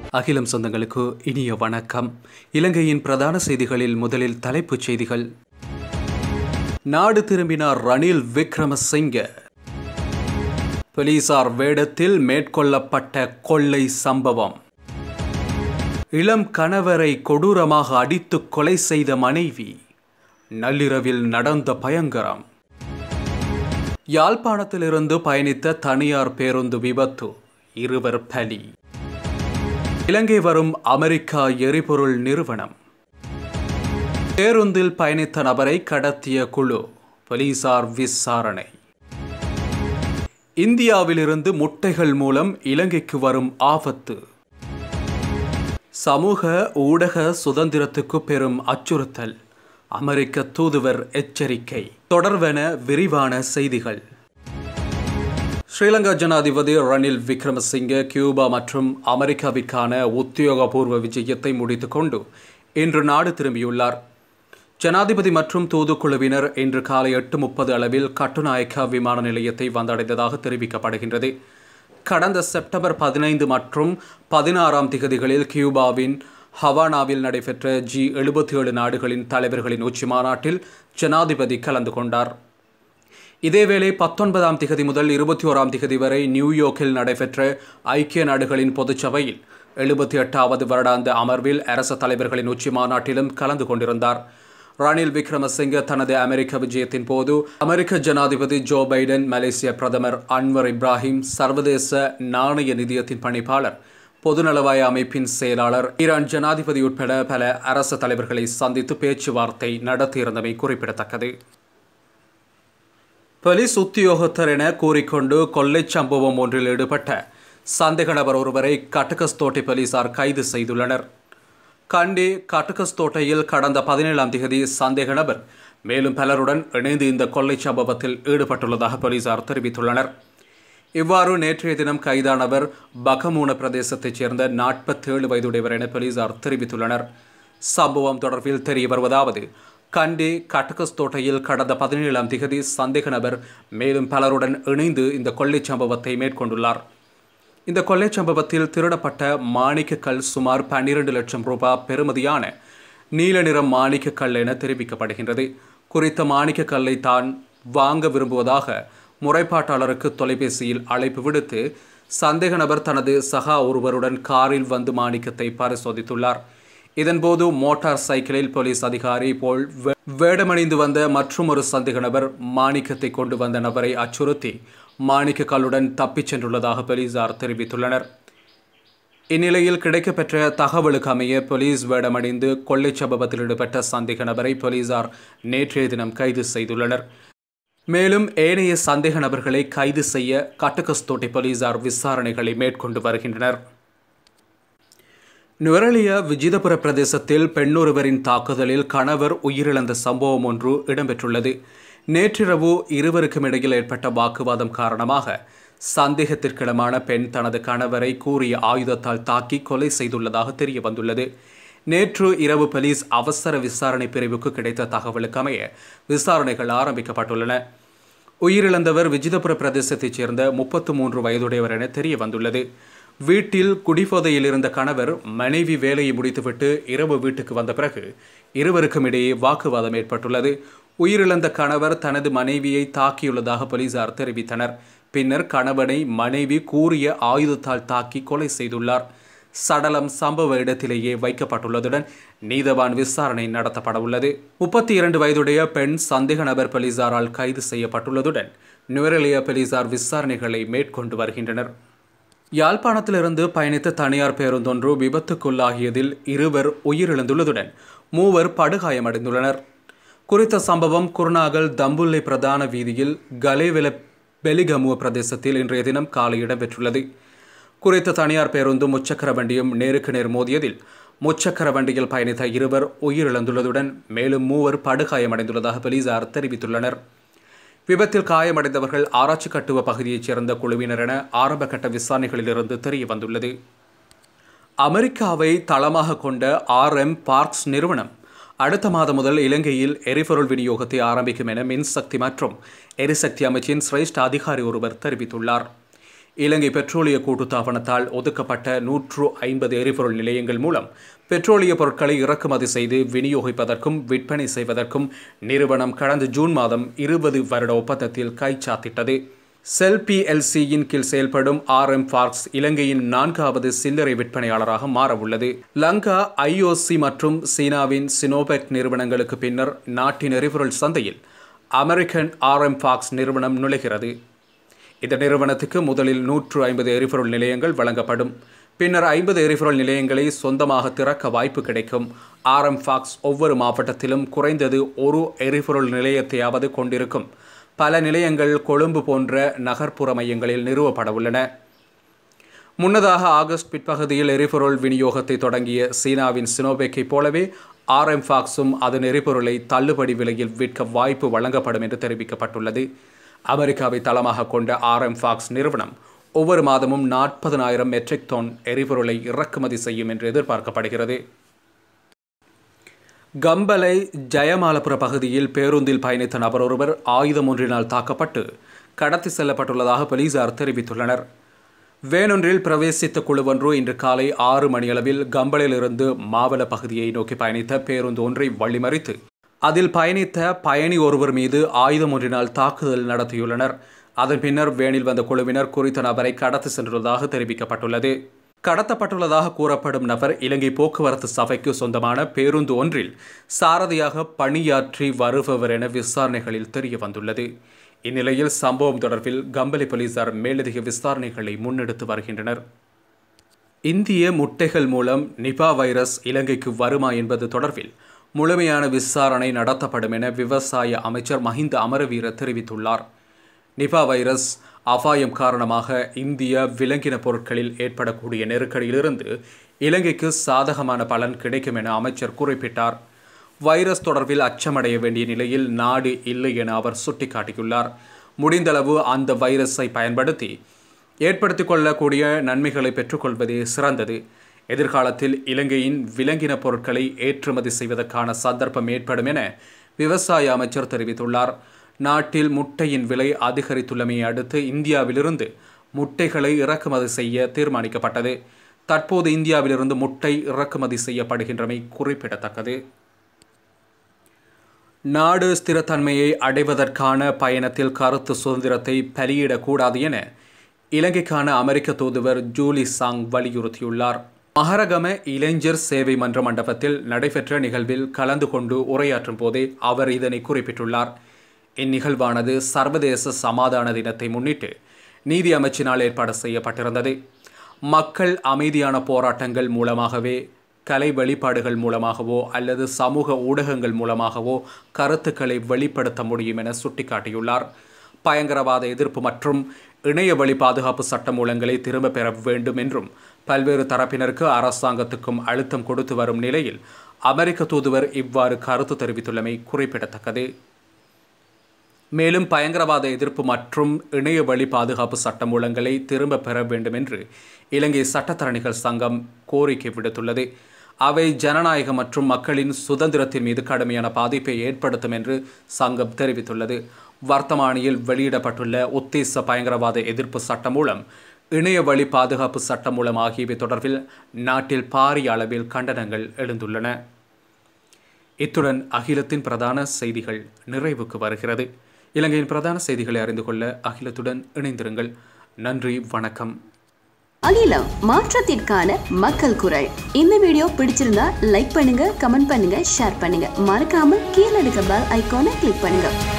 அகிலம் சொந்தங்களுக்கு இனிய வணக்கம் இலங்கையின் பிரதான செய்திகளில் முதலில் தலைப்புச் செய்திகள் நாடு திரும்பினார் ரணில் விக்ரமசிங்க போலீசார் வேடத்தில் மேற்கொள்ளப்பட்ட கொள்ளை சம்பவம் இளம் கணவரை கொடூரமாக அடித்து கொலை செய்த மனைவி நள்ளிரவில் நடந்த பயங்கரம் யாழ்ப்பாணத்திலிருந்து பயணித்த தனியார் பேருந்து விபத்து இருவர் பலி இலங்கை வரும் அமெரிக்கா எரிபொருள் நிறுவனம் பேருந்தில் பயணித்த நபரை கடத்திய குழு போலீசார் விசாரணை இந்தியாவிலிருந்து முட்டைகள் மூலம் இலங்கைக்கு வரும் ஆபத்து சமூக ஊடக சுதந்திரத்துக்கு பெரும் அச்சுறுத்தல் அமெரிக்க தூதுவர் எச்சரிக்கை தொடர்வென விரிவான செய்திகள் ஸ்ரீலங்கா ஜனாதிபதி ரணில் விக்ரமசிங்க கியூபா மற்றும் அமெரிக்காவிற்கான உத்தியோகபூர்வ விஜயத்தை முடித்துக்கொண்டு இன்று நாடு திரும்பியுள்ளார் ஜனாதிபதி மற்றும் தூதுக்குழுவினர் இன்று காலை எட்டு முப்பது அளவில் கட்டுநாயக்கா விமான நிலையத்தை வந்தடைந்ததாக தெரிவிக்கப்படுகின்றது கடந்த செப்டம்பர் பதினைந்து மற்றும் பதினாறாம் திகதிகளில் கியூபாவின் ஹவானாவில் நடைபெற்ற ஜி எழுபத்தி ஏழு நாடுகளின் தலைவர்களின் உச்சி மாநாட்டில் ஜனாதிபதி கலந்து கொண்டார் இதேவேளை பத்தொன்பதாம் திகதி முதல் இருபத்தி ஓராம் திகதி வரை நியூயார்க்கில் நடைபெற்ற ஐக்கிய நாடுகளின் பொதுச்சபையில் எழுபத்தி எட்டாவது வருடாந்த அமர்வில் அரச தலைவர்களின் உச்சி மாநாட்டிலும் கலந்து கொண்டிருந்தார் ரணில் விக்ரமசிங்க தனது அமெரிக்க விஜயத்தின் போது அமெரிக்க ஜனாதிபதி ஜோ பைடன் மலேசிய பிரதமர் அன்வர் இப்ராஹிம் சர்வதேச நாணய நிதியத்தின் பணிப்பாளர் பொதுநலவாய அமைப்பின் செயலாளர் ஈரான் ஜனாதிபதி உட்பட பல அரச தலைவர்களை சந்தித்து பேச்சுவார்த்தை நடத்தியிருந்தமை குறிப்பிடத்தக்கது போலீஸ் உத்தியோகத்தர் என கூறிக்கொண்டு கொள்ளை சம்பவம் ஒன்றில் ஈடுபட்ட சந்தேக நபர் ஒருவரை கட்டகஸ்தோட்டை போலீசார் கைது செய்துள்ளனர் கண்டி கட்டகஸ்தோட்டையில் கடந்த பதினேழாம் தேதி சந்தேக நபர் மேலும் பலருடன் இணைந்து இந்த கொள்ளை சம்பவத்தில் ஈடுபட்டுள்ளதாக போலீசார் தெரிவித்துள்ளனர் இவ்வாறு நேற்றைய தினம் கைதானவர் பகமூன பிரதேசத்தைச் சேர்ந்த நாற்பத்தேழு வயதுடையவர் என போலீசார் தெரிவித்துள்ளனர் சம்பவம் தொடர்பில் தெரிய வருவதாவது கண்டி கட்டகஸ் தோட்டையில் கடந்த பதினேழாம் திகதி சந்தேக நபர் மேலும் பலருடன் இணைந்து இந்த கொள்ளை சம்பவத்தை மேற்கொண்டுள்ளார் இந்த கொள்ளை சம்பவத்தில் திருடப்பட்ட மாணிக்கக்கல் சுமார் பன்னிரண்டு லட்சம் ரூபாய் பெறுமதியான நீல நிறம் மாணிக்கக்கல் என தெரிவிக்கப்படுகின்றது குறித்த மாணிக்கக்கல்லை தான் வாங்க விரும்புவதாக முறைப்பாட்டாளருக்கு தொலைபேசியில் அழைப்பு விடுத்து சந்தேக நபர் தனது சகா ஒருவருடன் காரில் வந்து மாணிக்கத்தை பரிசோதித்துள்ளார் இதன்போது மோட்டார் சைக்கிளில் போலீஸ் அதிகாரி போல் வேடமணிந்து வந்த மற்றும் ஒரு சந்தேக நபர் மாணிக்கத்தை கொண்டு வந்த நபரை அச்சுறுத்தி மாணிக்க கல்லுடன் தப்பிச் சென்றுள்ளதாக போலீசார் தெரிவித்துள்ளனர் இந்நிலையில் கிடைக்கப்பெற்ற தகவலுக்கு அமைய போலீஸ் வேடமடைந்து கொள்ளை சம்பவத்தில் ஈடுபட்ட சந்தேக நபரை போலீசார் நேற்றைய தினம் கைது செய்துள்ளனர் மேலும் ஏனைய சந்தேக நபர்களை கைது செய்ய கட்டகஸ்தோட்டை போலீசார் விசாரணைகளை மேற்கொண்டு வருகின்றனர் நுவரலிய விஜிதபுர பிரதேசத்தில் பெண்ணொருவரின் தாக்குதலில் கணவர் உயிரிழந்த சம்பவம் ஒன்று இடம்பெற்றுள்ளது நேற்றிரவு இருவருக்கும் இடையில் ஏற்பட்ட வாக்குவாதம் காரணமாக சந்தேகத்திற்கிடமான பெண் தனது கணவரை கூறிய ஆயுதத்தால் தாக்கி கொலை செய்துள்ளதாக தெரிய வந்துள்ளது நேற்று இரவு போலீஸ் அவசர விசாரணை பிரிவுக்கு கிடைத்த தகவலுக்கு அமைய விசாரணைகள் ஆரம்பிக்கப்பட்டுள்ளன உயிரிழந்தவர் விஜிதபுர பிரதேசத்தைச் சேர்ந்த முப்பத்து மூன்று வயதுடையவர் என தெரிய வந்துள்ளது வீட்டில் குடிபோதையில் இருந்த கணவர் மனைவி வேலையை முடித்துவிட்டு இரவு வீட்டுக்கு வந்த பிறகு இருவருக்கும் இடையே வாக்குவாதம் ஏற்பட்டுள்ளது உயிரிழந்த கணவர் தனது மனைவியை தாக்கியுள்ளதாக போலீசார் தெரிவித்தனர் பின்னர் கணவனை மனைவி கூறிய ஆயுதத்தால் தாக்கி கொலை செய்துள்ளார் சடலம் சம்பவ இடத்திலேயே வைக்கப்பட்டுள்ளதுடன் நீதவான் விசாரணை நடத்தப்பட உள்ளது முப்பத்தி இரண்டு வயதுடைய பெண் சந்தேக நபர் போலீசாரால் கைது செய்யப்பட்டுள்ளதுடன் நுவரெலியா போலீசார் விசாரணைகளை மேற்கொண்டு வருகின்றனர் யாழ்ப்பாணத்திலிருந்து பயணித்த தனியார் பேருந்தொன்று விபத்துக்குள்ளாகியதில் இருவர் உயிரிழந்துள்ளதுடன் மூவர் படுகாயமடைந்துள்ளனர் குறித்த சம்பவம் குருநாகல் தம்புல்லை பிரதான வீதியில் கலேவெல பெலிகமுவ பிரதேசத்தில் இன்றைய தினம் காலை இடம்பெற்றுள்ளது குறித்த தனியார் பேருந்தும் முச்சக்கர வண்டியும் நேருக்கு நேர் மோதியதில் முச்சக்கர வண்டியில் பயணித்த இருவர் உயிரிழந்துள்ளதுடன் மேலும் மூவர் படுகாயமடைந்துள்ளதாக போலீசார் தெரிவித்துள்ளனர் விபத்தில் காயமடைந்தவர்கள் ஆராய்ச்சி கட்டுவ பகுதியைச் சேர்ந்த குழுவினர் என ஆரம்பகட்ட விசாரணைகளிலிருந்து தெரிய வந்துள்ளது அமெரிக்காவை தளமாக கொண்ட ஆர் எம் பார்க்ஸ் நிறுவனம் அடுத்த மாதம் முதல் இலங்கையில் எரிபொருள் விநியோகத்தை ஆரம்பிக்கும் என மின்சக்தி மற்றும் எரிசக்தி அமைச்சின் சிரேஷ்ட அதிகாரி ஒருவர் தெரிவித்துள்ளார் இலங்கை பெட்ரோலிய கூட்டுத்தாபனத்தால் ஒதுக்கப்பட்ட நூற்று ஐம்பது எரிபொருள் நிலையங்கள் மூலம் பெட்ரோலிய பொருட்களை இறக்குமதி செய்து விநியோகிப்பதற்கும் விற்பனை செய்வதற்கும் நிறுவனம் கடந்த ஜூன் மாதம் இருபது வருட ஒப்பந்தத்தில் கைச்சாத்திட்டது செல் பிஎல்சியின் கீழ் செயல்படும் ஆர் எம் ஃபார்க்ஸ் இலங்கையின் நான்காவது சில்லறை விற்பனையாளராக மாறவுள்ளது லங்கா ஐஓசி மற்றும் சீனாவின் சினோபெக் நிறுவனங்களுக்கு பின்னர் நாட்டின் எரிபொருள் சந்தையில் அமெரிக்கன் ஆர் எம் ஃபாக்ஸ் நிறுவனம் நுழைகிறது இந்த நிறுவனத்துக்கு முதலில் நூற்று ஐம்பது எரிபொருள் நிலையங்கள் வழங்கப்படும் பின்னர் ஐம்பது எரிபொருள் நிலையங்களை சொந்தமாக திறக்க வாய்ப்பு கிடைக்கும் ஆர் எம் ஃபாக்ஸ் ஒவ்வொரு மாவட்டத்திலும் குறைந்தது ஒரு எரிபொருள் நிலையத்தையாவது கொண்டிருக்கும் பல நிலையங்கள் கொழும்பு போன்ற நகர்ப்புற மையங்களில் நிறுவப்பட உள்ளன முன்னதாக ஆகஸ்ட் பிற்பகுதியில் எரிபொருள் விநியோகத்தை தொடங்கிய சீனாவின் சினோபெக்கை போலவே ஆர் எம் ஃபாக்ஸும் அதன் எரிபொருளை தள்ளுபடி விலையில் விற்க வாய்ப்பு வழங்கப்படும் என்று தெரிவிக்கப்பட்டுள்ளது அமெரிக்காவை தளமாக கொண்ட ஆர் எம் ஃபாக்ஸ் நிறுவனம் ஒவ்வொரு மாதமும் நாற்பதனாயிரம் மெட்ரிக் டன் எரிபொருளை இறக்குமதி செய்யும் என்று எதிர்பார்க்கப்படுகிறது கம்பலை ஜெயமாலபுர பகுதியில் பேருந்தில் பயணித்த நபர் ஒருவர் ஆயுதம் ஒன்றினால் தாக்கப்பட்டு கடத்தி செல்லப்பட்டுள்ளதாக போலீசார் தெரிவித்துள்ளனர் வேனொன்றில் பிரவேசித்த குழுவொன்று இன்று காலை ஆறு மணியளவில் கம்பலிலிருந்து மாவல பகுதியை நோக்கி பயணித்த பேருந்து ஒன்றை வழிமறித்து அதில் பயணித்த பயணி ஒருவர் மீது ஆயுதம் ஒன்றினால் தாக்குதல் நடத்தியுள்ளனர் அதன் பின்னர் வேனில் வந்த குழுவினர் குறித்த நபரை கடத்தி சென்றுள்ளதாக தெரிவிக்கப்பட்டுள்ளது கடத்தப்பட்டுள்ளதாக கூறப்படும் நபர் இலங்கை போக்குவரத்து சபைக்கு சொந்தமான பேருந்து ஒன்றில் சாரதியாக பணியாற்றி வருபவர் என விசாரணைகளில் தெரிய வந்துள்ளது இந்நிலையில் சம்பவம் தொடர்பில் கம்பளி போலீசார் மேலதிக விசாரணைகளை முன்னெடுத்து வருகின்றனர் இந்திய முட்டைகள் மூலம் நிபா வைரஸ் இலங்கைக்கு வருமா என்பது தொடர்பில் முழுமையான விசாரணை நடத்தப்படும் என விவசாய அமைச்சர் மஹிந்த அமரவீர தெரிவித்துள்ளார் நிபா வைரஸ் அபாயம் காரணமாக இந்திய விலங்கின பொருட்களில் ஏற்படக்கூடிய நெருக்கடியிலிருந்து இலங்கைக்கு சாதகமான பலன் கிடைக்கும் என அமைச்சர் குறிப்பிட்டார் வைரஸ் தொடர்பில் அச்சமடைய வேண்டிய நிலையில் நாடு இல்லை என அவர் சுட்டிக்காட்டியுள்ளார் முடிந்தளவு அந்த வைரஸை பயன்படுத்தி ஏற்படுத்திக் கொள்ளக்கூடிய நன்மைகளை பெற்றுக்கொள்வதே சிறந்தது எதிர்காலத்தில் இலங்கையின் விலங்கின பொருட்களை ஏற்றுமதி செய்வதற்கான சந்தர்ப்பம் ஏற்படும் என விவசாய அமைச்சர் தெரிவித்துள்ளார் நாட்டில் முட்டையின் விலை அதிகரித்துள்ளமையை அடுத்து இந்தியாவிலிருந்து முட்டைகளை இறக்குமதி செய்ய தீர்மானிக்கப்பட்டது தற்போது இந்தியாவிலிருந்து முட்டை இறக்குமதி செய்யப்படுகின்றமை குறிப்பிடத்தக்கது நாடு ஸ்திரத்தன்மையை அடைவதற்கான பயணத்தில் கருத்து சுதந்திரத்தை பலியிடக்கூடாது என இலங்கைக்கான அமெரிக்க தூதுவர் ஜூலி சாங் வலியுறுத்தியுள்ளார் மகரகம இளைஞர் சேவை மன்ற மண்டபத்தில் நடைபெற்ற நிகழ்வில் கலந்து கொண்டு உரையாற்றும் போதே அவர் இதனை குறிப்பிட்டுள்ளார் இந்நிகழ்வானது சர்வதேச சமாதான தினத்தை முன்னிட்டு நீதி அமைச்சினால் ஏற்பாடு செய்யப்பட்டிருந்தது மக்கள் அமைதியான போராட்டங்கள் மூலமாகவே கலை வெளிப்பாடுகள் மூலமாகவோ அல்லது சமூக ஊடகங்கள் மூலமாகவோ கருத்துக்களை வெளிப்படுத்த முடியும் என சுட்டிக்காட்டியுள்ளார் பயங்கரவாத எதிர்ப்பு மற்றும் இணைய வழி பாதுகாப்பு சட்டமூலங்களை திரும்ப பெற வேண்டும் என்றும் பல்வேறு தரப்பினருக்கு அரசாங்கத்துக்கும் அழுத்தம் கொடுத்து வரும் நிலையில் அமெரிக்க தூதுவர் இவ்வாறு கருத்து தெரிவித்துள்ளமை குறிப்பிடத்தக்கது மேலும் பயங்கரவாத எதிர்ப்பு மற்றும் இணைய வழி பாதுகாப்பு சட்டமூலங்களை திரும்ப பெற வேண்டும் என்று இலங்கை சட்டத்தரணிகள் சங்கம் கோரிக்கை விடுத்துள்ளது அவை ஜனநாயகம் மற்றும் மக்களின் சுதந்திரத்தின் மீது கடுமையான பாதிப்பை ஏற்படுத்தும் என்று சங்கம் தெரிவித்துள்ளது வர்த்தமானியில் வெளியிடப்பட்டுள்ள உத்தேச பயங்கரவாத எதிர்ப்பு சட்டம் மூலம் இணைய வழி பாதுகாப்பு சட்டம் மூலம் ஆகியவை தொடர்பில் நாட்டில் பாரிய அளவில் கண்டனங்கள் எழுந்துள்ளன இத்துடன் அகிலத்தின் பிரதான செய்திகள் நிறைவுக்கு வருகிறது இலங்கையின் பிரதான செய்திகளை அறிந்து கொள்ள அகிலத்துடன் இணைந்திருங்கள் நன்றி வணக்கம் அகிலம் மாற்றத்திற்கான மக்கள் குரல் இந்த வீடியோ பிடிச்சிருந்தா லைக் பண்ணுங்க கமெண்ட் பண்ணுங்க ஷேர் பண்ணுங்க மறக்காம கீழே இருக்க பெல் ஐகானை கிளிக் பண்ணுங்க